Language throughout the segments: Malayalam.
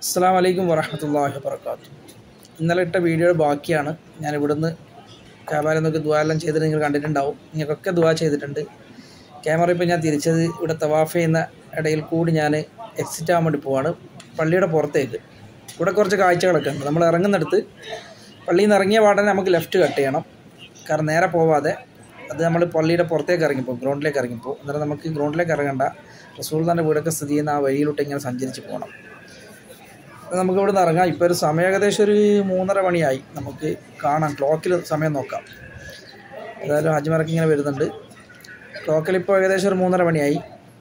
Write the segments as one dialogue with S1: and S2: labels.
S1: അസ്സാം വലൈക്കും വറഹമത്തല്ലാഹി വർക്കാത്തു ഇന്നലെ ഇട്ട വീഡിയോയുടെ ബാക്കിയാണ് ഞാൻ ഇവിടുന്ന് ക്യാമറ നോക്കി ദുവാ എല്ലാം ചെയ്തിട്ട് നിങ്ങൾ കണ്ടിട്ടുണ്ടാവും നിങ്ങൾക്കൊക്കെ ദുവാ ചെയ്തിട്ടുണ്ട് ക്യാമറ ഇപ്പോൾ ഞാൻ തിരിച്ചത് ഇവിടെ തവാഫ് ചെയ്യുന്ന ഇടയിൽ കൂടി ഞാൻ എക്സിറ്റ് ആകാൻ വേണ്ടി പോവാണ് പള്ളിയുടെ പുറത്തേക്ക് ഇവിടെ കുറച്ച് കാഴ്ചകളൊക്കെ ഉണ്ട് നമ്മൾ ഇറങ്ങുന്നിടത്ത് പള്ളിയിൽ നിന്ന് ഇറങ്ങിയ പാടനെ നമുക്ക് ലെഫ്റ്റ് കട്ട് ചെയ്യണം കാരണം നേരെ പോവാതെ അത് നമ്മൾ പള്ളിയുടെ പുറത്തേക്ക് ഇറങ്ങിപ്പോകും ഗ്രൗണ്ടിലേക്ക് ഇറങ്ങിപ്പോകും അന്നേരം നമുക്ക് ഗ്രൗണ്ടിലേക്ക് ഇറങ്ങണ്ട റസൂൽ തന്നെ വീടൊക്കെ സ്ഥിതി ചെയ്യുന്ന ആ വഴിയിലോട്ട് ഇങ്ങനെ സഞ്ചരിച്ച് പോകണം അപ്പോൾ നമുക്ക് ഇവിടെ നിന്ന് ഇറങ്ങാം ഇപ്പോൾ ഒരു സമയം ഏകദേശം ഒരു മൂന്നര മണിയായി നമുക്ക് കാണാം ക്ലോക്കിൽ സമയം നോക്കാം ഏതായാലും ഹജ്മറക്ക് ഇങ്ങനെ വരുന്നുണ്ട് ക്ലോക്കിൽ ഇപ്പോൾ ഏകദേശം ഒരു മൂന്നര മണിയായി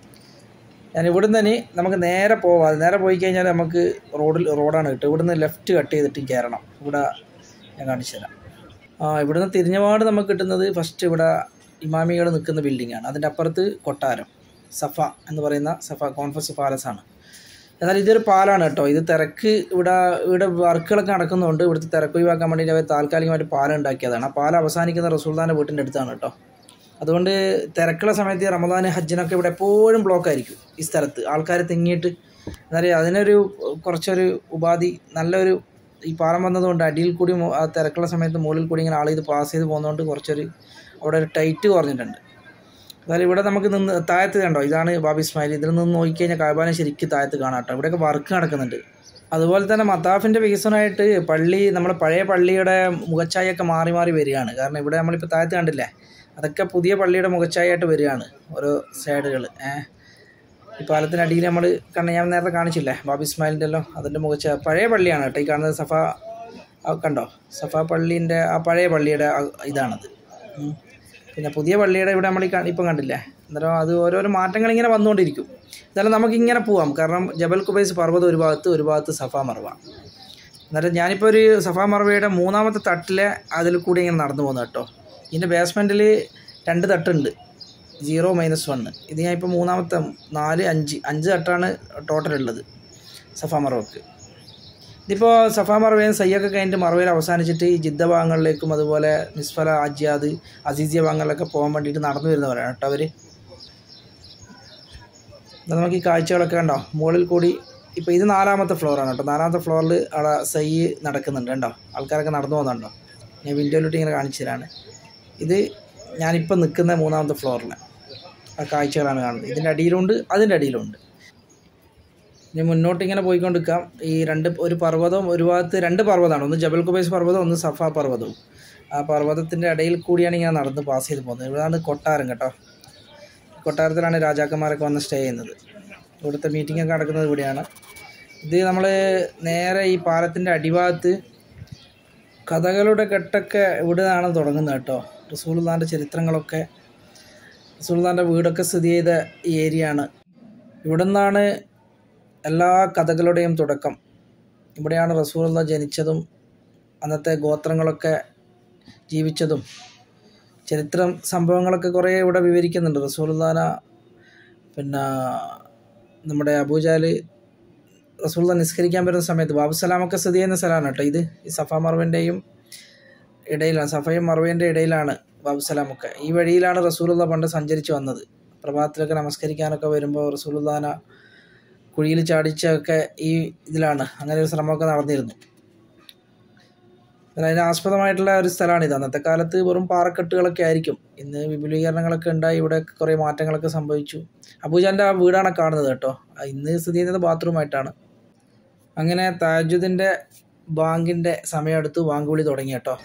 S1: ഞാൻ ഇവിടുന്ന് തന്നെ നമുക്ക് നേരെ പോവാം നേരെ പോയി കഴിഞ്ഞാൽ നമുക്ക് റോഡിൽ റോഡാണ് കിട്ടുക ഇവിടുന്ന് ലെഫ്റ്റ് കട്ട് ചെയ്തിട്ട് കയറണം ഇവിടെ ഞാൻ കാണിച്ചു തരാം ആ ഇവിടുന്ന് തിരിഞ്ഞപാട് നമുക്ക് കിട്ടുന്നത് ഫസ്റ്റ് ഇവിടെ ഇമാമികൾ നിൽക്കുന്ന ബിൽഡിങ്ങാണ് അതിൻ്റെ അപ്പുറത്ത് കൊട്ടാരം സഫ എന്ന് പറയുന്ന സഫ കോൺഫറൻസ് പാലസ് ആണ് എന്നാൽ ഇതൊരു പാലാണ് കേട്ടോ ഇത് തിരക്ക് ഇവിടെ ഇവിടെ വർക്കുകളൊക്കെ നടക്കുന്നതുകൊണ്ട് ഇവിടുത്തെ തിരക്ക് ഒഴിവാക്കാൻ വേണ്ടിയിട്ട് അവർ താൽക്കാലികമായിട്ട് പാലം ഉണ്ടാക്കിയതാണ് ആ പാലം അവസാനിക്കുന്ന റസൂൽദാൻ്റെ വീട്ടിൻ്റെ അടുത്താണ് കേട്ടോ അതുകൊണ്ട് തിരക്കുള്ള സമയത്ത് ഈ റമദാൻ ഹജ്ജിനൊക്കെ ഇവിടെ എപ്പോഴും ബ്ലോക്ക് ആയിരിക്കും ഈ സ്ഥലത്ത് ആൾക്കാർ തിങ്ങിയിട്ട് എന്താ പറയുക അതിനൊരു കുറച്ചൊരു ഉപാധി നല്ലൊരു ഈ പാലം വന്നതുകൊണ്ട് അടിയിൽ കൂടി മു- ആ തിരക്കുള്ള സമയത്ത് മുകളിൽ കൂടി ഇങ്ങനെ ആൾ ഇത് പാസ് ചെയ്ത് പോകുന്നതുകൊണ്ട് കുറച്ചൊരു അവിടെ ഒരു ടൈറ്റ് കുറഞ്ഞിട്ടുണ്ട് എന്നാലും ഇവിടെ നമുക്ക് നിന്ന് താഴത്ത് കണ്ടോ ഇതാണ് ബാബി ഇസ്മായിൽ ഇതിൽ നിന്ന് നോക്കിക്കഴിഞ്ഞാൽ കാബാനെ ശരിക്കും താഴത്ത് കാണാം കേട്ടോ ഇവിടെയൊക്കെ വർക്ക് നടക്കുന്നുണ്ട് അതുപോലെ തന്നെ മത്താഫിൻ്റെ വികസനമായിട്ട് പള്ളി നമ്മുടെ പഴയ പള്ളിയുടെ മുഖച്ഛായൊക്കെ മാറി മാറി വരികയാണ് കാരണം ഇവിടെ നമ്മളിപ്പോൾ താഴത്ത് കണ്ടില്ലേ അതൊക്കെ പുതിയ പള്ളിയുടെ മുഖച്ഛായായിട്ട് വരികയാണ് ഓരോ സൈഡുകൾ ഏഹ് ഈ പാലത്തിനടിയിൽ നമ്മൾ കണ്ട ഞാൻ നേരത്തെ കാണിച്ചില്ലേ ബാബി ഇസ്മായിലിൻ്റെ എല്ലാം അതിൻ്റെ മുഖച്ച പഴയ പള്ളിയാണ് കേട്ടോ ഈ കാണുന്നത് സഫ ആ കണ്ടോ സഫ പള്ളീൻ്റെ ആ പഴയ പള്ളിയുടെ ആ ഇതാണത് ഉം. പിന്നെ പുതിയ പള്ളിയുടെ ഇവിടെ നമ്മൾ ഇപ്പം കണ്ടില്ലേ അന്നേരം അത് ഓരോരോ മാറ്റങ്ങൾ ഇങ്ങനെ വന്നുകൊണ്ടിരിക്കും എന്നാലും നമുക്കിങ്ങനെ പോവാം കാരണം ജബൽ കുബൈസ് പർവ്വതം ഒരു ഭാഗത്ത് ഒരു ഭാഗത്ത് സഫ മറവ എന്നിട്ട് ഞാനിപ്പോൾ ഒരു സഫ മറവയുടെ മൂന്നാമത്തെ തട്ടിലെ അതിൽ കൂടി ഇങ്ങനെ നടന്നു പോകുന്നത് കേട്ടോ ഇതിൻ്റെ ബേസ്മെൻറ്റിൽ രണ്ട് തട്ടുണ്ട് സീറോ മൈനസ് വണ്ണ് ഇത് ഞാൻ ഇപ്പോൾ മൂന്നാമത്തെ നാല് അഞ്ച് അഞ്ച് തട്ടാണ് ടോട്ടൽ ഉള്ളത് സഫ മറവക്ക് ഇതിപ്പോൾ സഫ മറവയും സയ്യൊക്കെ കഴിഞ്ഞിട്ട് മറവയിൽ അവസാനിച്ചിട്ട് ഈ ജിദ്ദ ഭാഗങ്ങളിലേക്കും അതുപോലെ മിസ്ഫല ആജിയാദ് അസീസിയ ഭാഗങ്ങളിലൊക്കെ പോകാൻ വേണ്ടിയിട്ട് നടന്നു വരുന്നവരാണ് കേട്ടോ അവർ എന്നാൽ നമുക്ക് ഈ കാഴ്ചകളൊക്കെ കണ്ടോ മുകളിൽ കൂടി ഇപ്പോൾ ഇത് നാലാമത്തെ ഫ്ലോറാണ് കേട്ടോ നാലാമത്തെ ഫ്ലോറിൽ അവിടെ സയ്യ് നടക്കുന്നുണ്ട് കണ്ടോ ആൾക്കാരൊക്കെ നടന്നു പോകുന്നുണ്ടോ ഞാൻ വിൻഡോയിലോട്ട് ഇങ്ങനെ കാണിച്ചു തരാണ് ഇത് ഞാനിപ്പോൾ നിൽക്കുന്ന മൂന്നാമത്തെ ഫ്ലോറിൽ ആ കാഴ്ചകളാണ് കാണുന്നത് ഇതിൻ്റെ അടിയിലുണ്ട് അതിൻ്റെ അടിയിലുണ്ട് ഇനി മുന്നോട്ട് ഇങ്ങനെ പോയിക്കൊണ്ടിരിക്കാം ഈ രണ്ട് ഒരു പർവ്വതവും ഒരു ഭാഗത്ത് രണ്ട് പർവ്വതമാണ് ഒന്ന് ജബൽ കുബൈസ് പർവ്വതം ഒന്ന് സഫ പർവ്വതവും ആ പർവ്വതത്തിൻ്റെ ഇടയിൽ കൂടിയാണ് ഇങ്ങനെ നടന്ന് പാസ് ചെയ്ത് പോകുന്നത് ഇവിടെയാണ് കൊട്ടാരം കേട്ടോ കൊട്ടാരത്തിലാണ് രാജാക്കന്മാരൊക്കെ വന്ന് സ്റ്റേ ചെയ്യുന്നത് ഇവിടുത്തെ മീറ്റിംഗ് ഒക്കെ നടക്കുന്നത് ഇവിടെയാണ് ഇത് നമ്മൾ നേരെ ഈ പാലത്തിൻ്റെ അടിഭാഗത്ത് കഥകളുടെ കെട്ടൊക്കെ ഇവിടെയാണ് തുടങ്ങുന്നത് കേട്ടോ റസൂൽദാൻ്റെ ചരിത്രങ്ങളൊക്കെ റസൂൽദാൻ്റെ വീടൊക്കെ സ്ഥിതി ചെയ്ത ഈ ഏരിയ ആണ് ഇവിടെ നിന്നാണ് എല്ലാ കഥകളുടെയും തുടക്കം ഇവിടെയാണ് റസൂലുള്ള ജനിച്ചതും അന്നത്തെ ഗോത്രങ്ങളൊക്കെ ജീവിച്ചതും ചരിത്രം സംഭവങ്ങളൊക്കെ കുറേ ഇവിടെ വിവരിക്കുന്നുണ്ട് റസൂൽദാന പിന്നെ നമ്മുടെ അബൂജാല് റസൂൽദ നിസ്കരിക്കാൻ വരുന്ന സമയത്ത് ബാബുസലാമൊക്കെ സ്ഥിതി ചെയ്യുന്ന സ്ഥലമാണ് കേട്ടോ ഇത് ഈ സഫ മർവിൻ്റെയും ഇടയിലാണ് സഫയും മർവേൻ്റെ ഇടയിലാണ് ബാബുസലാമൊക്കെ ഈ വഴിയിലാണ് റസൂലുള്ള പണ്ട് സഞ്ചരിച്ച് വന്നത് പ്രഭാതത്തിലൊക്കെ നമസ്കരിക്കാനൊക്കെ വരുമ്പോൾ റസൂലുല്ലാന കുഴിയിൽ ചാടിച്ചൊക്കെ ഈ ഇതിലാണ് അങ്ങനെ ഒരു ശ്രമമൊക്കെ നടന്നിരുന്നു അതിന് ആസ്പദമായിട്ടുള്ള ഒരു സ്ഥലമാണിത് അന്നത്തെ കാലത്ത് വെറും പാറക്കെട്ടുകളൊക്കെ ആയിരിക്കും ഇന്ന് വിപുലീകരണങ്ങളൊക്കെ ഉണ്ടായി ഇവിടെ കുറേ മാറ്റങ്ങളൊക്കെ സംഭവിച്ചു അബൂജാൻ്റെ ആ വീടാണ് കാണുന്നത് കേട്ടോ ആ ഇന്ന് സ്ഥിതി ചെയ്യുന്നത് ബാത്റൂമായിട്ടാണ് അങ്ങനെ താജുദിൻ്റെ ബാങ്കിൻ്റെ സമയം അടുത്ത് ബാങ്ക് വിളി തുടങ്ങി കേട്ടോ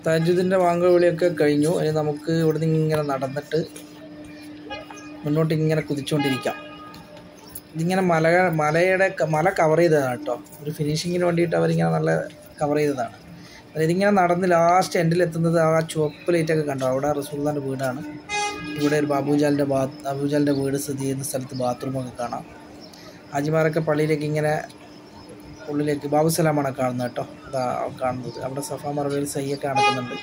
S1: താജുദിൻ്റെ വാങ്ങുവിളിയൊക്കെ കഴിഞ്ഞു ഇനി നമുക്ക് ഇവിടുന്ന് ഇങ്ങനെ നടന്നിട്ട് മുന്നോട്ട് ഇങ്ങനെ കുതിച്ചുകൊണ്ടിരിക്കാം ഇതിങ്ങനെ മല മലയുടെ ക- മല കവർ ചെയ്തതാണ് കേട്ടോ ഒരു ഫിനിഷിങ്ങിന് വേണ്ടിയിട്ട് അവരിങ്ങനെ നല്ല കവർ ചെയ്തതാണ് അതായത് ഇതിങ്ങനെ നടന്ന് ലാസ്റ്റ് എൻഡിൽ എത്തുന്നത് ആ ചുവപ്പ് ലൈറ്റൊക്കെ കണ്ടോ അവിടെ റസൂള്ളാൻ്റെ വീടാണ് ഇവിടെ ഒരു ബാബുജാലിൻ്റെ ബാ ബാബുജാലിൻ്റെ വീട് സ്ഥിതി ചെയ്യുന്ന സ്ഥലത്ത് ബാത്റൂമൊക്കെ കാണാം ഹാജിമാരൊക്കെ പള്ളിയിലേക്ക് ഇങ്ങനെ ഉള്ളിലേക്ക് ബാബുസലാമാണ് കാണുന്നത് കേട്ടോ അതാ കാണുന്നത് അവിടെ സഫ മറവയിൽ സയ്യൊക്കെ നടക്കുന്നുണ്ട്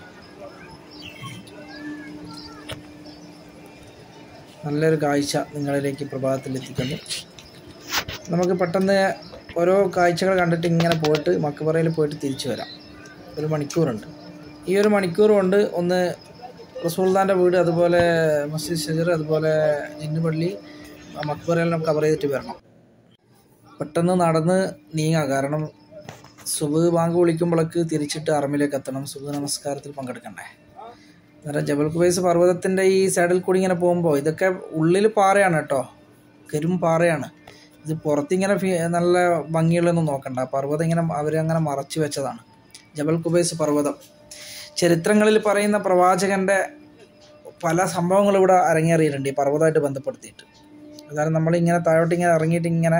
S1: നല്ലൊരു കാഴ്ച നിങ്ങളിലേക്ക് പ്രഭാതത്തിൽ എത്തിക്കുന്നു നമുക്ക് പെട്ടെന്ന് ഓരോ കാഴ്ചകൾ കണ്ടിട്ട് ഇങ്ങനെ പോയിട്ട് മക്കബറയിൽ പോയിട്ട് തിരിച്ചു വരാം ഒരു മണിക്കൂറുണ്ട് ഈ ഒരു മണിക്കൂർ കൊണ്ട് ഒന്ന് റസൂൽദാൻ്റെ വീട് അതുപോലെ മസ്ജിദ് ഷജർ അതുപോലെ ജിന്നുപള്ളി മക്ബറയെല്ലാം കവർ ചെയ്തിട്ട് വരണം പെട്ടെന്ന് നടന്ന് നീങ്ങാം കാരണം സുബ് ബാങ്ക് വിളിക്കുമ്പോഴേക്ക് തിരിച്ചിട്ട് അറമിലേക്ക് എത്തണം സുബ് നമസ്കാരത്തിൽ പങ്കെടുക്കണ്ടേ അന്നേരം ജബൽ കുബൈസ് പർവ്വതത്തിൻ്റെ ഈ സൈഡിൽ കൂടി ഇങ്ങനെ പോകുമ്പോൾ ഇതൊക്കെ ഉള്ളിൽ പാറയാണ് കേട്ടോ കരും പാറയാണ് ഇത് പുറത്തിങ്ങനെ ഫി- നല്ല ഭംഗിയുള്ളതൊന്നും നോക്കണ്ട പർവ്വതം ഇങ്ങനെ അവരങ്ങനെ മറച്ചു വെച്ചതാണ് ജബൽ കുബൈസ് പർവ്വതം ചരിത്രങ്ങളിൽ പറയുന്ന പ്രവാചകൻ്റെ പല സംഭവങ്ങളും ഇവിടെ അരങ്ങേറിയിട്ടുണ്ട് ഈ പർവ്വതമായിട്ട് ബന്ധപ്പെടുത്തിയിട്ട് അതായത് നമ്മളിങ്ങനെ താഴോട്ട് ഇങ്ങനെ ഇറങ്ങിയിട്ട് ഇങ്ങനെ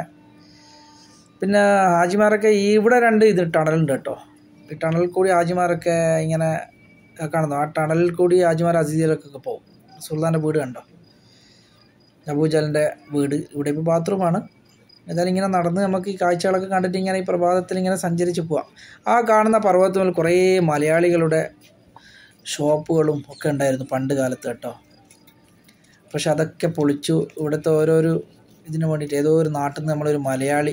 S1: പിന്നെ ഹാജിമാരൊക്കെ ഈ ഇവിടെ രണ്ട് ഇത് ടണലുണ്ട് കേട്ടോ ഈ ടണലിൽ കൂടി ഹാജിമാരൊക്കെ ഇങ്ങനെ കാണുന്നു ആ ടണലിൽ കൂടി ഹാജിമാർ അസീസിലൊക്കെ പോകും സുൽത്താൻ്റെ വീട് കണ്ടോ അബൂജലിൻ്റെ വീട് ഇവിടെ ഇപ്പോൾ ബാത്റൂമാണ് ഏതായാലും ഇങ്ങനെ നടന്ന് നമുക്ക് ഈ കാഴ്ചകളൊക്കെ കണ്ടിട്ട് ഇങ്ങനെ ഈ പ്രഭാതത്തിൽ ഇങ്ങനെ സഞ്ചരിച്ച് പോവാം ആ കാണുന്ന പർവ്വതത്തിൽ കുറേ മലയാളികളുടെ ഷോപ്പുകളും ഒക്കെ ഉണ്ടായിരുന്നു പണ്ട് കാലത്ത് കേട്ടോ പക്ഷെ അതൊക്കെ പൊളിച്ചു ഇവിടുത്തെ ഓരോരോ ഇതിന് വേണ്ടിയിട്ട് ഏതോ ഒരു നാട്ടിൽ നിന്ന് നമ്മളൊരു മലയാളി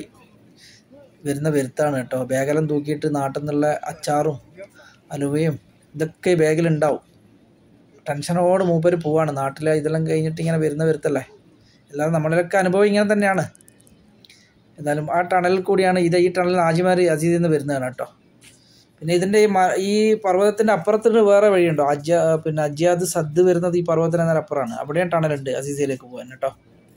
S1: വരുന്ന വരുത്താണ് കേട്ടോ ബാഗെല്ലാം തൂക്കിയിട്ട് നാട്ടിൽ നിന്നുള്ള അച്ചാറും അലുവയും ഇതൊക്കെ ഈ ബാഗിലുണ്ടാവും ടെൻഷനോട് മൂപ്പര് പോവാണ് നാട്ടിലെ ഇതെല്ലാം കഴിഞ്ഞിട്ട് ഇങ്ങനെ വരുന്ന വരുത്തല്ലേ എല്ലാവരും നമ്മളിലൊക്കെ അനുഭവം ഇങ്ങനെ തന്നെയാണ് എന്നാലും ആ ടണലിൽ കൂടിയാണ് ഇത് ഈ ടണലിൽ ആജിമാർ അസീദിൽ നിന്ന് വരുന്നതാണ് കേട്ടോ പിന്നെ ഇതിൻ്റെ ഈ മ- ഈ പർവ്വതത്തിൻ്റെ അപ്പുറത്തിന് വേറെ വഴിയുണ്ടോ അജ്ജ പിന്നെ അജ്യാദ് സദ് വരുന്നത് ഈ പർവ്വതത്തിന് നേരെ അപ്പുറമാണ് അവിടെയും ടണലുണ്ട് അസീസയിലേക്ക് പോകാൻ കേട്ടോ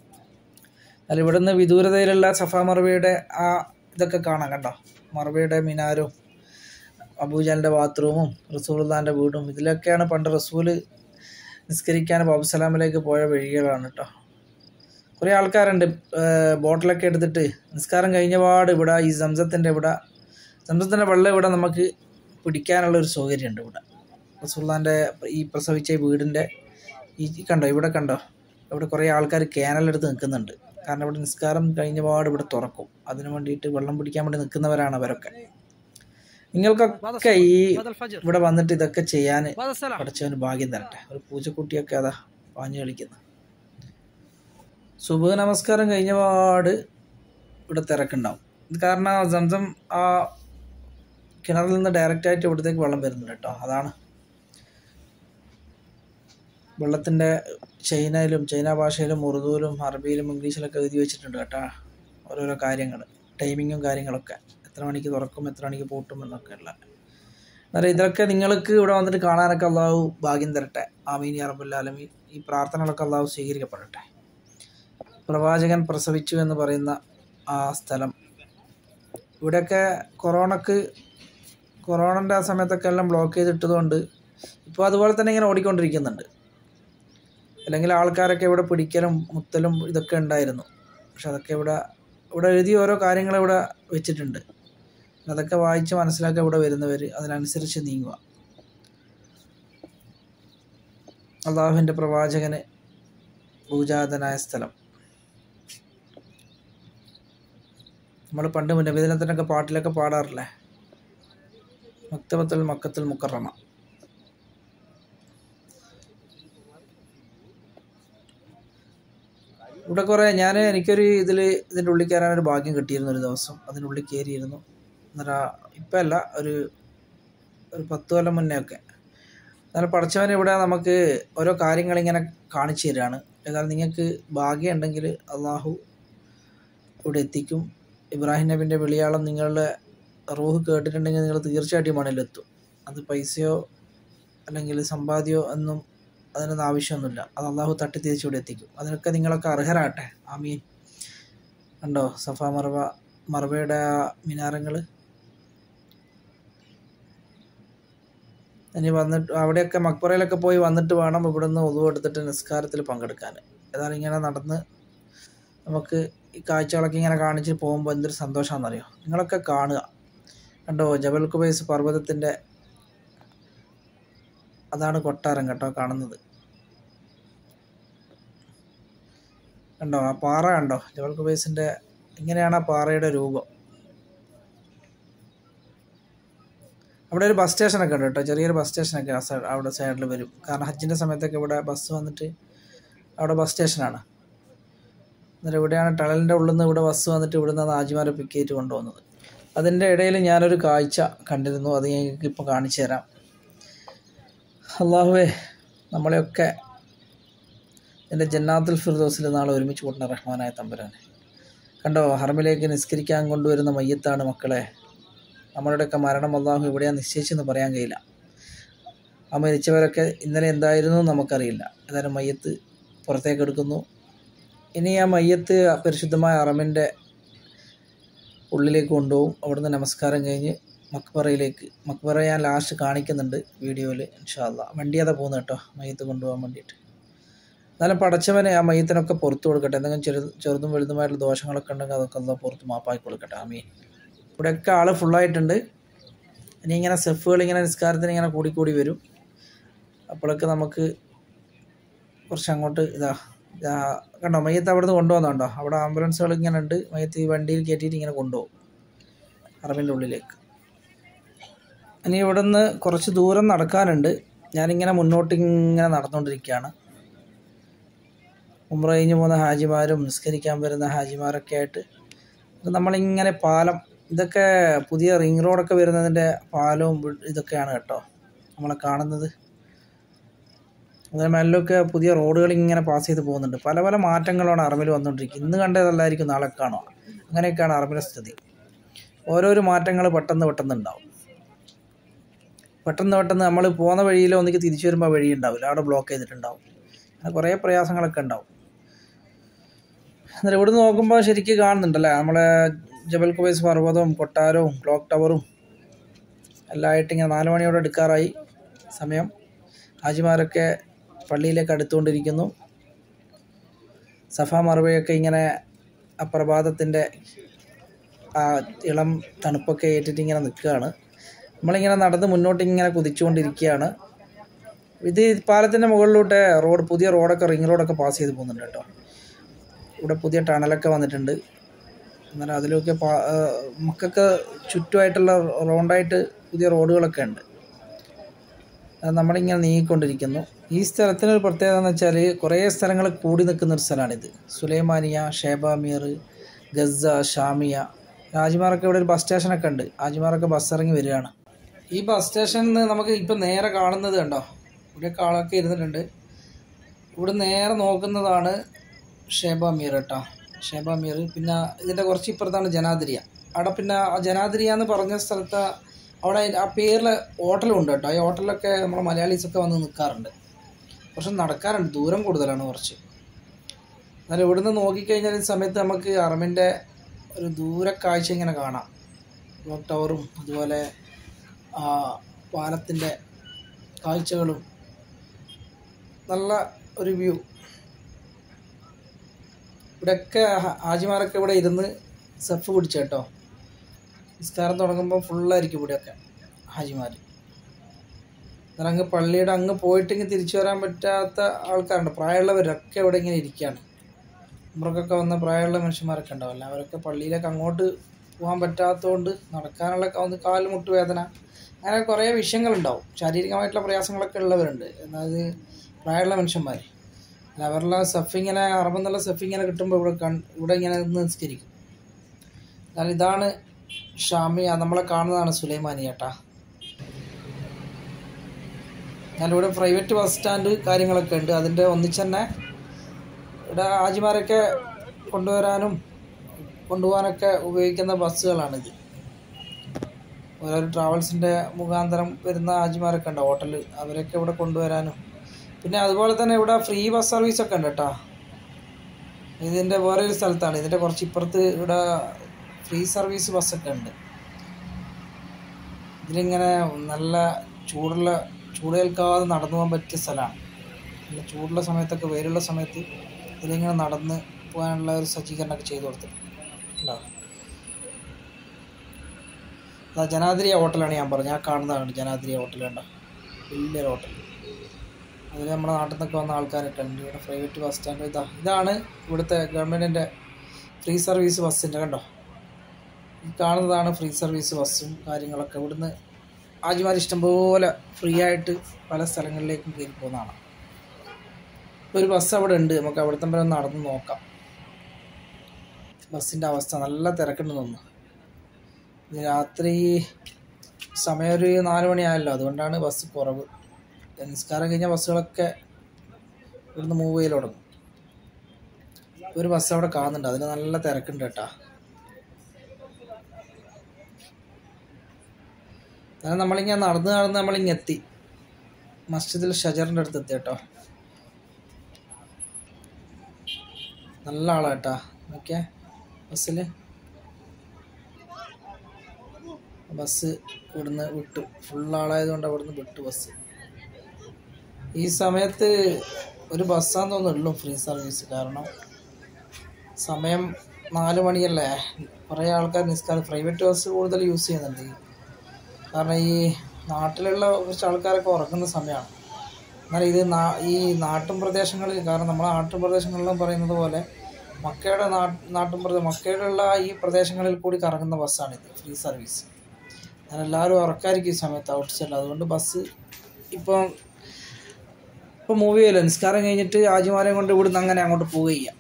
S1: എന്നാൽ ഇവിടുന്ന് വിദൂരതയിലുള്ള സഫ മറവയുടെ ആ ഇതൊക്കെ കാണാം കണ്ടോ മറവയുടെ മിനാരും അബൂജാലിൻ്റെ ബാത്റൂമും റസൂൽദാൻ്റെ വീടും ഇതിലൊക്കെയാണ് പണ്ട് റസൂല് നിസ്കരിക്കാൻ ബാബുസലാമിലേക്ക് പോയ വഴികളാണ് കേട്ടോ കുറേ ആൾക്കാരുണ്ട് ഏർ ബോട്ടിലൊക്കെ എടുത്തിട്ട് നിസ്കാരം കഴിഞ്ഞ പാട് ഇവിടെ ഈ സംസത്തിൻ്റെ ഇവിടെ സംസത്തിൻ്റെ വെള്ളം ഇവിടെ നമുക്ക് പിടിക്കാനുള്ള ഒരു സൗകര്യമുണ്ട് ഇവിടെ റസൂൽദാൻ്റെ ഈ പ്രസവിച്ച ഈ വീടിൻ്റെ ഈ ഈ കണ്ടോ ഇവിടെ കണ്ടോ ഇവിടെ കുറേ ആൾക്കാർ ക്യാനലെടുത്ത് നിൽക്കുന്നുണ്ട് കാരണം ഇവിടെ നിസ്കാരം കഴിഞ്ഞ പാട് ഇവിടെ തുറക്കും അതിനു വേണ്ടിയിട്ട് വെള്ളം പിടിക്കാൻ വേണ്ടി നിൽക്കുന്നവരാണ് അവരൊക്കെ നിങ്ങൾക്കൊക്കെ ഈ ഇവിടെ വന്നിട്ട് ഇതൊക്കെ ചെയ്യാൻ പഠിച്ചവന് ഭാഗ്യം തരട്ടെ ഒരു പൂച്ചക്കുട്ടിയൊക്കെ അതാ പാഞ്ഞു കളിക്കുന്നു സുബഹ നമസ്കാരം കഴിഞ്ഞ പാട് ഇവിടെ തിരക്കുണ്ടാവും ഇത് കാരണം സംസം ആ കിണറിൽ നിന്ന് ഡയറക്റ്റ് ആയിട്ട് ഇവിടത്തേക്ക് വെള്ളം വരുന്നുണ്ട് കേട്ടോ അതാണ് വെള്ളത്തിൻ്റെ ചൈനയിലും ചൈന ഭാഷയിലും ഉറുദുവിലും അറബിയിലും ഇംഗ്ലീഷിലൊക്കെ എഴുതി വെച്ചിട്ടുണ്ട് കേട്ടോ ഓരോരോ കാര്യങ്ങൾ ടൈമിങ്ങും കാര്യങ്ങളൊക്കെ എത്ര മണിക്ക് തുറക്കും എത്ര മണിക്ക് പൂട്ടും എന്നൊക്കെ ഉള്ള അന്നേരം ഇതൊക്കെ നിങ്ങൾക്ക് ഇവിടെ വന്നിട്ട് കാണാനൊക്കെ അള്ളാഹു ഭാഗ്യം തരട്ടെ ആമീൻ അറബുല്ലാലമീൻ ഈ പ്രാർത്ഥനകളൊക്കെ അള്ളാഹു സ്വീകരിക്കപ്പെടട്ടെ പ്രവാചകൻ പ്രസവിച്ചു എന്ന് പറയുന്ന ആ സ്ഥലം ഇവിടെയൊക്കെ കൊറോണക്ക് കൊറോണൻ്റെ ആ സമയത്തൊക്കെ എല്ലാം ബ്ലോക്ക് ചെയ്തിട്ടതുകൊണ്ട് ഇപ്പോൾ അതുപോലെ തന്നെ ഇങ്ങനെ ഓടിക്കൊണ്ടിരിക്കുന്നുണ്ട് അല്ലെങ്കിൽ ആൾക്കാരൊക്കെ ഇവിടെ പിടിക്കലും മുത്തലും ഇതൊക്കെ ഉണ്ടായിരുന്നു പക്ഷെ അതൊക്കെ ഇവിടെ ഇവിടെ എഴുതിയ ഓരോ കാര്യങ്ങൾ ഇവിടെ വെച്ചിട്ടുണ്ട് അതൊക്കെ വായിച്ച് മനസ്സിലാക്കി ഇവിടെ വരുന്നവർ അതിനനുസരിച്ച് നീങ്ങുക അള്ളാഹുവിൻ്റെ പ്രവാചകന് ഭൂജാതനായ സ്ഥലം നമ്മൾ പണ്ട് നബിദിനത്തിനൊക്കെ പാട്ടിലൊക്കെ പാടാറില്ലേ മക്തബത്തുൽ മക്കത്തുൽ മുക്കറമ ഇവിടെ കുറേ ഞാൻ എനിക്കൊരു ഇതിൽ ഇതിൻ്റെ ഉള്ളിൽ കയറാൻ ഒരു ഭാഗ്യം കിട്ടിയിരുന്നു ഒരു ദിവസം അതിൻ്റെ ഉള്ളിൽ കയറിയിരുന്നു അന്നേരം ഇപ്പം അല്ല ഒരു ഒരു പത്ത് കൊല്ലം മുന്നേ ഒക്കെ എന്നാൽ പഠിച്ചവൻ ഇവിടെ നമുക്ക് ഓരോ കാര്യങ്ങളിങ്ങനെ കാണിച്ചു തരികയാണ് എന്നാൽ നിങ്ങൾക്ക് ഭാഗ്യം ഉണ്ടെങ്കിൽ അള്ളാഹു ഇവിടെ എത്തിക്കും ഇബ്രാഹിം നബിൻ്റെ വിളിയാളം നിങ്ങളുടെ റൂഹ് കേട്ടിട്ടുണ്ടെങ്കിൽ നിങ്ങൾ തീർച്ചയായിട്ടും മണിലെത്തും അത് പൈസയോ അല്ലെങ്കിൽ സമ്പാദ്യമോ ഒന്നും അതിനൊന്നും ആവശ്യമൊന്നുമില്ല അത് അള്ളാഹു തട്ടി തിരിച്ചിവിടെ എത്തിക്കും അതിനൊക്കെ നിങ്ങളൊക്കെ അർഹരാട്ടെ ആമീൻ കണ്ടോ സഫ മറവ മറവയുടെ ആ മിനാരങ്ങൾ ഇനി വന്നിട്ട് അവിടെയൊക്കെ മക്ബറയിലൊക്കെ പോയി വന്നിട്ട് വേണം ഇവിടുന്ന് ഒതുവ് എടുത്തിട്ട് നിസ്കാരത്തിൽ പങ്കെടുക്കാൻ ഏതായാലും ഇങ്ങനെ നടന്ന് നമുക്ക് ഈ കാഴ്ചകളൊക്കെ ഇങ്ങനെ കാണിച്ച് പോകുമ്പോൾ എന്തൊരു സന്തോഷമാണെന്നറിയോ നിങ്ങളൊക്കെ കാണുക കണ്ടോ ജബൽ കുബൈസ് പർവ്വതത്തിൻ്റെ അതാണ് കൊട്ടാരം കേട്ടോ കാണുന്നത് കണ്ടോ ആ പാറ കണ്ടോ ജബൽ കുബൈസിൻ്റെ ഇങ്ങനെയാണ് ആ പാറയുടെ രൂപം അവിടെ ഒരു ബസ് സ്റ്റേഷനൊക്കെ ഉണ്ട് കേട്ടോ ചെറിയൊരു ബസ് സ്റ്റേഷനൊക്കെ ആ സൈഡ് അവിടെ സൈഡിൽ വരും കാരണം ഹജ്ജിൻ്റെ സമയത്തൊക്കെ ഇവിടെ ബസ് വന്നിട്ട് അവിടെ ബസ് സ്റ്റേഷനാണ് എന്നിട്ട് ഇവിടെയാണ് ടണലിൻ്റെ ഉള്ളിൽ നിന്ന് ഇവിടെ ബസ് വന്നിട്ട് ഇവിടെ നിന്ന് ആജിമാരെ പിക്ക് ചെയ്തിട്ട് കൊണ്ടുപോകുന്നത് അതിൻ്റെ ഇടയിൽ ഞാനൊരു കാഴ്ച കണ്ടിരുന്നു അത് ഞങ്ങൾക്ക് ഇപ്പോൾ കാണിച്ചു തരാം അള്ളാഹുവേ നമ്മളെയൊക്കെ എൻ്റെ ജന്നാത്തുൽ ഫിർദോസിൽ നാളെ ഒരുമിച്ച് കൂട്ടുന്ന റഹ്മാനായ തമ്പുരാനെ കണ്ടോ ഹറമിലേക്ക് നിസ്കരിക്കാൻ കൊണ്ടുവരുന്ന മയ്യത്താണ് മക്കളെ നമ്മളുടെയൊക്കെ മരണം അള്ളാഹു എവിടെയാണ് നിശ്ചയിച്ചെന്ന് പറയാൻ കഴിയില്ല ആ മരിച്ചവരൊക്കെ ഇന്നലെ എന്തായിരുന്നു എന്ന് നമുക്കറിയില്ല ഏതായാലും മയ്യത്ത് പുറത്തേക്ക് എടുക്കുന്നു ഇനി ആ മയ്യത്ത് പരിശുദ്ധമായ അറമിൻ്റെ ഉള്ളിലേക്ക് കൊണ്ടുപോകും അവിടുന്ന് നമസ്കാരം കഴിഞ്ഞ് മക്ബറയിലേക്ക് മക്ബറ ഞാൻ ലാസ്റ്റ് കാണിക്കുന്നുണ്ട് വീഡിയോയിൽ ഇൻഷാല്ല വണ്ടി അതാ പോകുന്നത് കേട്ടോ മയ്യത്ത് കൊണ്ടുപോകാൻ വേണ്ടിയിട്ട് എന്നാലും പടച്ചവനെ ആ മയ്യത്തിനൊക്കെ പുറത്തു കൊടുക്കട്ടെ എന്തെങ്കിലും ചെറു ചെറുതും വലുതുമായിട്ടുള്ള ദോഷങ്ങളൊക്കെ ഉണ്ടെങ്കിൽ അതൊക്കെ അല്ല പുറത്ത് മാപ്പാക്കി കൊടുക്കട്ടെ ആമീൻ ഇവിടെയൊക്കെ ആൾ ഫുള്ളായിട്ടുണ്ട് ഇനി ഇങ്ങനെ സ്റ്റെഫുകൾ ഇങ്ങനെ നിസ്കാരത്തിന് ഇങ്ങനെ കൂടി കൂടി വരും അപ്പോഴൊക്കെ നമുക്ക് കുറച്ച് അങ്ങോട്ട് ഇതാ ഇതാ കണ്ടോ മയ്യത്ത് അവിടുന്ന് കൊണ്ടുപോകുന്നുണ്ടോ അവിടെ ആംബുലൻസുകൾ ഇങ്ങനെ ഉണ്ട് മയ്യത്ത് ഈ വണ്ടിയിൽ കയറ്റിയിട്ട് ഇങ്ങനെ കൊണ്ടുപോകും അറബിൻ്റെ ഉള്ളിലേക്ക് ഇനി ഇവിടുന്ന് കുറച്ച് ദൂരം നടക്കാനുണ്ട് ഞാനിങ്ങനെ മുന്നോട്ട് ഇങ്ങനെ നടന്നുകൊണ്ടിരിക്കുകയാണ് ഉമ്ര കഴിഞ്ഞ് പോകുന്ന ഹാജിമാരും നിസ്കരിക്കാൻ വരുന്ന ഹാജിമാരൊക്കെ ആയിട്ട് ഇത് നമ്മളിങ്ങനെ പാലം ഇതൊക്കെ പുതിയ റിംഗ് റോഡൊക്കെ വരുന്നതിൻ്റെ പാലവും ബി- ഇതൊക്കെയാണ് കേട്ടോ നമ്മളെ കാണുന്നത് അങ്ങനെ മെല്ലൊക്കെ പുതിയ റോഡുകൾ ഇങ്ങനെ പാസ് ചെയ്ത് പോകുന്നുണ്ട് പല പല മാറ്റങ്ങളാണ് അറബിൽ വന്നുകൊണ്ടിരിക്കുന്നത് ഇന്ന് കണ്ടതല്ലായിരിക്കും നാളെ കാണുക അങ്ങനെയൊക്കെയാണ് അറബിലെ സ്ഥിതി ഓരോരോ മാറ്റങ്ങൾ പെട്ടെന്ന് പെട്ടെന്ന് ഉണ്ടാവും പെട്ടെന്ന് പെട്ടെന്ന് നമ്മൾ പോകുന്ന വഴിയിൽ ഒന്നിക്ക് തിരിച്ചു വരുമ്പോൾ വഴി ഉണ്ടാവില്ല അവിടെ ബ്ലോക്ക് ചെയ്തിട്ടുണ്ടാവും അങ്ങനെ കുറേ പ്രയാസങ്ങളൊക്കെ ഉണ്ടാവും എന്നിട്ട് ഇവിടുന്ന് നോക്കുമ്പോൾ ശരിക്കും കാണുന്നുണ്ടല്ലേ നമ്മളെ ജബൽ കുബൈസ് പർവ്വതവും കൊട്ടാരവും ക്ലോക്ക് ടവറും എല്ലാം ആയിട്ട് ഇങ്ങനെ നാല് മണിയോടെ എടുക്കാറായി സമയം ഹാജിമാരൊക്കെ പള്ളിയിലേക്ക് അടുത്തുകൊണ്ടിരിക്കുന്നു സഫ മറുവയൊക്കെ ഇങ്ങനെ ആ പ്രഭാതത്തിൻ്റെ ആ ഇളം തണുപ്പൊക്കെ ഏറ്റിട്ട് ഇങ്ങനെ നിൽക്കുകയാണ് നമ്മളിങ്ങനെ നടന്ന് മുന്നോട്ട് ഇങ്ങനെ കുതിച്ചുകൊണ്ടിരിക്കുകയാണ് ഇത് പാലത്തിൻ്റെ മുകളിലോട്ട് റോഡ് പുതിയ റോഡൊക്കെ റിംഗ് റോഡൊക്കെ പാസ് ചെയ്ത് പോകുന്നുണ്ട് കേട്ടോ ഇവിടെ പുതിയ ടണലൊക്കെ വന്നിട്ടുണ്ട് എന്നാലും അതിലൊക്കെ പാ- ആ, മക്കൾക്ക് ചുറ്റുമായിട്ടുള്ള റൗണ്ടായിട്ട് പുതിയ റോഡുകളൊക്കെ ഉണ്ട് അത് നമ്മളിങ്ങനെ നീങ്ങിക്കൊണ്ടിരിക്കുന്നു ഈ സ്ഥലത്തിനൊരു പ്രത്യേകത എന്ന് വെച്ചാൽ കുറേ സ്ഥലങ്ങൾ കൂടി നിൽക്കുന്ന ഒരു സ്ഥലമാണിത് സുലൈമാനിയ ഷേബാമീർ ഗസ ഷാമിയ ഹാജിമാരൊക്കെ ഇവിടെ ഒരു ബസ് സ്റ്റേഷനൊക്കെ ഉണ്ട് ഹാജിമാരൊക്കെ ബസ് ഇറങ്ങി വരികയാണ് ഈ ബസ് സ്റ്റേഷനിൽ നിന്ന് നമുക്ക് ഇപ്പം നേരെ കാണുന്നത് കണ്ടോ ഇവിടെ ആളൊക്കെ ഇരുന്നിട്ടുണ്ട് ഇവിടെ നേരെ നോക്കുന്നതാണ് ഷേബാമീർ കേട്ടോ ഷേബാമീർ പിന്നെ ഇതിൻ്റെ കുറച്ച് ഇപ്പുറത്താണ് ജനാതിരിയ അവിടെ പിന്നെ ആ ജനാതിരിയ എന്ന് പറഞ്ഞ സ്ഥലത്ത് അവിടെ ആ പേരിൽ ഹോട്ടലുണ്ട് കേട്ടോ ഈ ഹോട്ടലിലൊക്കെ നമ്മളെ മലയാളീസൊക്കെ വന്ന് നിൽക്കാറുണ്ട് കുറച്ച് നടക്കാറുണ്ട് ദൂരം കൂടുതലാണ് കുറച്ച് എന്നാലും ഇവിടുന്ന് നോക്കിക്കഴിഞ്ഞാൽ ഈ സമയത്ത് നമുക്ക് അറമിൻ്റെ ഒരു ദൂരക്കാഴ്ച ഇങ്ങനെ കാണാം ക്ലോക്ക് ടവറും അതുപോലെ ആ പാലത്തിൻ്റെ കാഴ്ചകളും നല്ല ഒരു വ്യൂ ഇവിടെയൊക്കെ ഹ- ഹാജിമാരൊക്കെ ഇവിടെ ഇരുന്ന് സെഫ് പിടിച്ച കേട്ടോ നിസ്കാരം തുടങ്ങുമ്പോൾ ഫുള്ളായിരിക്കും ഇവിടെയൊക്കെ ഹാജിമാർ എന്നാൽ അങ്ങ് പള്ളിയുടെ അങ്ങ് പോയിട്ടെങ്കിൽ തിരിച്ചു വരാൻ പറ്റാത്ത ആൾക്കാരുണ്ട് പ്രായമുള്ളവരൊക്കെ ഇവിടെ ഇങ്ങനെ ഇരിക്കുകയാണ് ഉമ്രക്കൊക്കെ വന്ന പ്രായമുള്ള മനുഷ്യന്മാരൊക്കെ ഉണ്ടാവില്ല അവരൊക്കെ പള്ളിയിലേക്ക് അങ്ങോട്ട് പോകാൻ പറ്റാത്തതുകൊണ്ട് നടക്കാനുള്ള ക- ഒന്ന് കാല് മുട്ടുവേദന അങ്ങനെ കുറേ വിഷയങ്ങളുണ്ടാവും ശാരീരികമായിട്ടുള്ള പ്രയാസങ്ങളൊക്കെ ഉള്ളവരുണ്ട് അതായത് പ്രായമുള്ള മനുഷ്യന്മാർ അല്ല അവരെല്ലാം സെഫ് ഇങ്ങനെ അറബെന്നുള്ള സെഫ് ഇങ്ങനെ കിട്ടുമ്പോൾ ഇവിടെ കൺ ഇവിടെ ഇങ്ങനെ നിന്ന് നിസ്കരിക്കും എന്നാൽ ഇതാണ് ഷാമിയ നമ്മളെ കാണുന്നതാണ് സുലൈമാനി ചേട്ടാ ഞാനിവിടെ പ്രൈവറ്റ് ബസ് സ്റ്റാൻഡ് കാര്യങ്ങളൊക്കെ ഉണ്ട് അതിൻ്റെ ഒന്നിച്ച് തന്നെ ഇവിടെ ഹാജിമാരൊക്കെ കൊണ്ടുവരാനും കൊണ്ടുപോകാനൊക്കെ ഉപയോഗിക്കുന്ന ബസ്സുകളാണിത് ഓരോ ട്രാവൽസിൻ്റെ മുഖാന്തരം വരുന്ന ഹാജിമാരൊക്കെ ഉണ്ട് ഹോട്ടലിൽ അവരൊക്കെ ഇവിടെ കൊണ്ടുവരാനും പിന്നെ അതുപോലെ തന്നെ ഇവിടെ ഫ്രീ ബസ് സർവീസ് ഒക്കെ ഉണ്ട് കേട്ടോ ഇതിൻ്റെ വേറെ ഒരു സ്ഥലത്താണ് ഇതിൻ്റെ കുറച്ച് ഇപ്പുറത്ത് ഇവിടെ ഫ്രീ സർവീസ് ബസ്സൊക്കെ ഉണ്ട് ഇതിലിങ്ങനെ നല്ല ചൂടുള്ള ചൂടേൽക്കാതെ നടന്നു പോകാൻ പറ്റിയ സ്ഥലമാണ് നല്ല ചൂടുള്ള സമയത്തൊക്കെ വെയിലുള്ള സമയത്ത് ഇതിലിങ്ങനെ നടന്ന് പോകാനുള്ള ഒരു സജ്ജീകരണമൊക്കെ ചെയ്തു കൊടുത്തിട്ടുണ്ട് ഉണ്ടാവും അതാ ജനാദ്രി ഹോട്ടലാണ് ഞാൻ പറഞ്ഞത് ഞാൻ കാണുന്നതാണ് ജനാദ്രി ഹോട്ടൽ കണ്ടോ വലിയൊരു ഹോട്ടൽ അതിൽ നമ്മുടെ നാട്ടിൽ നിന്നൊക്കെ വന്ന ആൾക്കാരൊക്കെ ഉണ്ട് ഇവിടെ പ്രൈവറ്റ് ബസ് സ്റ്റാൻഡ് ഇതാ ഇതാണ് ഇവിടുത്തെ ഗവൺമെൻറ്റിൻ്റെ ഫ്രീ സർവീസ് ബസ്സിൻ്റെ കണ്ടോ ഈ കാണുന്നതാണ് ഫ്രീ സർവീസ് ബസ്സും കാര്യങ്ങളൊക്കെ ഇവിടുന്ന് ആജിമാർ ഇഷ്ടംപോലെ ഫ്രീ ആയിട്ട് പല സ്ഥലങ്ങളിലേക്കും കയറി പോകുന്നതാണ് ഇപ്പോൾ ഒരു ബസ് അവിടെ ഉണ്ട് നമുക്ക് അവിടുത്തെ വരെ ഒന്ന് നടന്ന് നോക്കാം ബസ്സിൻ്റെ അവസ്ഥ നല്ല തിരക്കുണ്ട് തോന്നുന്നു ഇനി രാത്രി സമയം ഒരു നാല് മണിയായല്ലോ അതുകൊണ്ടാണ് ബസ് കുറവ് നിസ്കാരം കഴിഞ്ഞ ബസ്സുകളൊക്കെ ഇവിടുന്ന് മൂവ് ചെയ്യൽ തുടങ്ങും ഒരു ബസ് അവിടെ കാണുന്നുണ്ട് അതിന് നല്ല തിരക്കുണ്ട് കേട്ടാ അങ്ങനെ നമ്മളിങ്ങനെ നടന്ന് നടന്ന് നമ്മളിങ്ങ് എത്തി മസ്ജിദിൽ ഷജറിൻ്റെ അടുത്ത് എത്തി കേട്ടോ നല്ല ആളാ കേട്ടാ നോക്കിയേ ബസ്സിൽ ബസ് ഇവിടുന്ന് വിട്ടു ഫുൾ ആളായതുകൊണ്ട് അവിടുന്ന് വിട്ടു ബസ് ഈ സമയത്ത് ഒരു ബസ്സാന്ന് തോന്നുന്നുള്ളൂ ഫ്രീ സർവീസ് കാരണം സമയം നാല് മണിയല്ലേ കുറേ ആൾക്കാർ നിസ്കാരം പ്രൈവറ്റ് ബസ് കൂടുതൽ യൂസ് ചെയ്യുന്നുണ്ട് കാരണം ഈ നാട്ടിലുള്ള കുറച്ച് ആൾക്കാരൊക്കെ ഉറങ്ങുന്ന സമയമാണ് എന്നാൽ ഇത് നാ ഈ നാട്ടിൻ പ്രദേശങ്ങളിൽ കാരണം നമ്മളെ നാട്ടിൻ പ്രദേശങ്ങളിലും പറയുന്നത് പോലെ മക്കയുടെ നാ നാട്ടിൻ പ്രദേശം മക്കയിലുള്ള ഈ പ്രദേശങ്ങളിൽ കൂടി കറങ്ങുന്ന ബസ്സാണിത് ഫ്രീ സർവീസ് ഞാൻ എല്ലാവരും ഉറക്കായിരിക്കും ഈ സമയത്ത് ഔട്ട് സൈഡിൽ അതുകൊണ്ട് ബസ് ഇപ്പം ഇപ്പം മൂവ് ചെയ്യല്ലോ നിസ്കാരം കഴിഞ്ഞിട്ട് ആജിമാരെയും കൊണ്ട് ഇവിടുന്ന് അങ്ങനെ അങ്ങോട്ട് പോവുക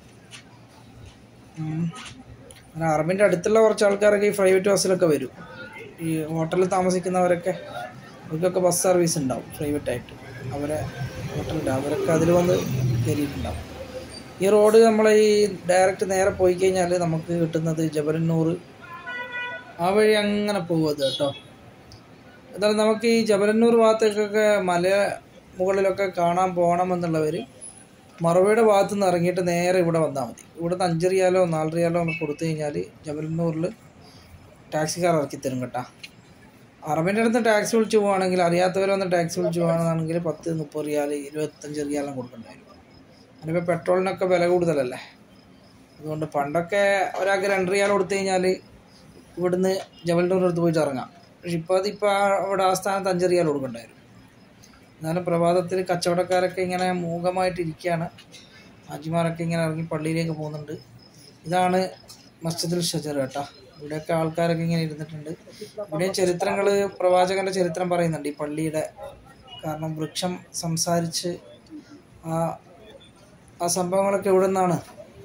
S1: ഉം. അങ്ങനെ അറബിൻ്റെ അടുത്തുള്ള കുറച്ച് ആൾക്കാരൊക്കെ ഈ പ്രൈവറ്റ് ബസ്സിലൊക്കെ വരും ഈ ഹോട്ടലിൽ താമസിക്കുന്നവരൊക്കെ അവർക്കൊക്കെ ബസ് സർവീസ് ഉണ്ടാവും പ്രൈവറ്റായിട്ട് അവരെ ഹോട്ടലുണ്ട് അവരൊക്കെ അതിൽ വന്ന് കയറിയിട്ടുണ്ടാവും ഈ റോഡ് നമ്മളെ ഈ ഡയറക്റ്റ് നേരെ പോയി കഴിഞ്ഞാൽ നമുക്ക് കിട്ടുന്നത് ജബലന്നൂർ ആ വഴി അങ്ങനെ പോകുന്നത് കേട്ടോ എന്നാലും നമുക്ക് ഈ ജബലന്നൂർ ഭാഗത്തേക്കൊക്കെ മല മുകളിലൊക്കെ കാണാൻ പോകണമെന്നുള്ളവർ മറവയുടെ ഭാഗത്തു നിന്ന് ഇറങ്ങിയിട്ട് നേരെ ഇവിടെ വന്നാൽ മതി ഇവിടുന്ന് അഞ്ച് റിയാലോ നാല് റിയാലോ ഒന്ന് കൊടുത്തു കഴിഞ്ഞാൽ ജബലന്നൂരിൽ ടാക്സിക്കാർ ഇറക്കി തരും കേട്ടോ അറബിൻ്റെ അടുത്ത് ടാക്സി വിളിച്ച് പോവുകയാണെങ്കിൽ അറിയാത്തവർ വന്ന് ടാക്സി വിളിച്ച് പോവുകയാണെന്നുണ്ടെങ്കിൽ പത്ത് മുപ്പത് റിയാൽ ഇരുപത്തഞ്ച് റിയാലും കൊടുക്കേണ്ടി വരും അതിനിപ്പോൾ പെട്രോളിനൊക്കെ വില കൂടുതലല്ലേ അതുകൊണ്ട് പണ്ടൊക്കെ ഒരാൾക്ക് രണ്ട് റിയാൽ കൊടുത്തു കഴിഞ്ഞാൽ ഇവിടുന്ന് ജബലന്നൂരിൻ്റെ അടുത്ത് പോയിട്ട് ഇറങ്ങാം പക്ഷെ ഇപ്പോൾ അതിപ്പോൾ അവിടെ ആ സ്ഥാനത്ത് അഞ്ച് റിയാൽ കൊടുക്കേണ്ടി വരും എന്നാലും പ്രഭാതത്തിൽ കച്ചവടക്കാരൊക്കെ ഇങ്ങനെ മൂകമായിട്ട് ഇരിക്കുകയാണ് ഹാജിമാരൊക്കെ ഇങ്ങനെ ഇറങ്ങി പള്ളിയിലേക്ക് പോകുന്നുണ്ട് ഇതാണ് മസ്ജിദുൽ ഷജർ കേട്ടോ ഇവിടെയൊക്കെ ആൾക്കാരൊക്കെ ഇങ്ങനെ ഇരുന്നിട്ടുണ്ട് ഇവിടെയും ചരിത്രങ്ങൾ പ്രവാചകന്റെ ചരിത്രം പറയുന്നുണ്ട് ഈ പള്ളിയുടെ കാരണം വൃക്ഷം സംസാരിച്ച് ആ ആ സംഭവങ്ങളൊക്കെ ഇവിടെ നിന്നാണ്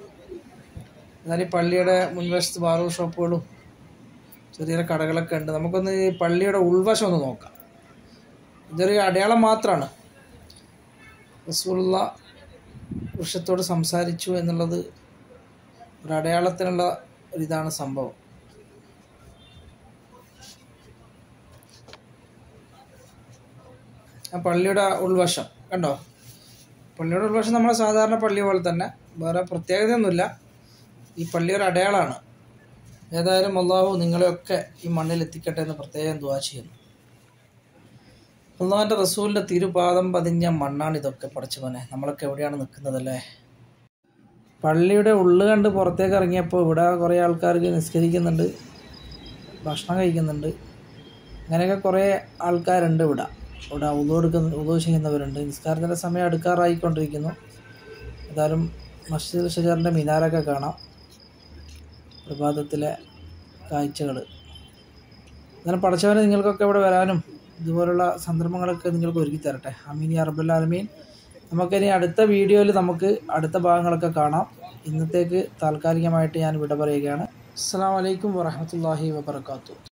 S1: എന്നാൽ ഈ പള്ളിയുടെ മുൻവശത്ത് ബാർബർ ഷോപ്പുകളും ചെറിയ ചെറിയ കടകളൊക്കെ ഉണ്ട് നമുക്കൊന്ന് ഈ പള്ളിയുടെ ഉൾവശം ഒന്ന് നോക്കാം ഇതൊരു അടയാളം മാത്രമാണ് റസൂലുള്ള വൃക്ഷത്തോട് സംസാരിച്ചു എന്നുള്ളത് ഒരു അടയാളത്തിനുള്ള ഒരിതാണ് സംഭവം ആ പള്ളിയുടെ ഉൾവശം കണ്ടോ പള്ളിയുടെ ഉൾവശം നമ്മളെ സാധാരണ പള്ളി പോലെ തന്നെ വേറെ പ്രത്യേകതയൊന്നുമില്ല ഈ പള്ളി ഒരു അടയാളമാണ് ഏതായാലും അള്ളാഹു നിങ്ങളെയൊക്കെ ഈ മണ്ണിൽ എത്തിക്കട്ടെ എന്ന് പ്രത്യേകം ദുവാ ചെയ്യുന്നു അള്ളാഹിൻ്റെ റസൂലിൻ്റെ തിരുപാദം പതിഞ്ഞ മണ്ണാണ് ഇതൊക്കെ പഠിച്ചവനെ നമ്മളൊക്കെ എവിടെയാണ് നിൽക്കുന്നതല്ലേ പള്ളിയുടെ ഉള്ളു കണ്ട് പുറത്തേക്ക് ഇറങ്ങിയപ്പോൾ ഇവിടെ കുറേ ആൾക്കാർക്ക് നിസ്കരിക്കുന്നുണ്ട് ഭക്ഷണം കഴിക്കുന്നുണ്ട് അങ്ങനെയൊക്കെ കുറേ ആൾക്കാരുണ്ട് ഇവിടെ ഇവിടെ ഉദു എടുക്കുന്ന ഉദു ചെയ്യുന്നവരുണ്ട് നിസ്കാരത്തിൻ്റെ സമയം അടുക്കാറായിക്കൊണ്ടിരിക്കുന്നു ഏതായാലും മസ്ജിദ് ഷജറിൻ്റെ മിനാരൊക്കെ കാണാം പ്രഭാതത്തിലെ കാഴ്ചകൾ അങ്ങനെ പഠിച്ചവനെ നിങ്ങൾക്കൊക്കെ ഇവിടെ വരാനും ഇതുപോലുള്ള സന്ദർഭങ്ങളൊക്കെ നിങ്ങൾക്ക് ഒരുക്കി തരട്ടെ അമീൻ അറബുല്ലാലമീൻ നമുക്കിനി അടുത്ത വീഡിയോയിൽ നമുക്ക് അടുത്ത ഭാഗങ്ങളൊക്കെ കാണാം ഇന്നത്തേക്ക് താൽക്കാലികമായിട്ട് ഞാൻ വിട പറയുകയാണ് അസ്സാം വലൈക്കും വറഹമത്തല്ലാഹി വബർക്കാത്തു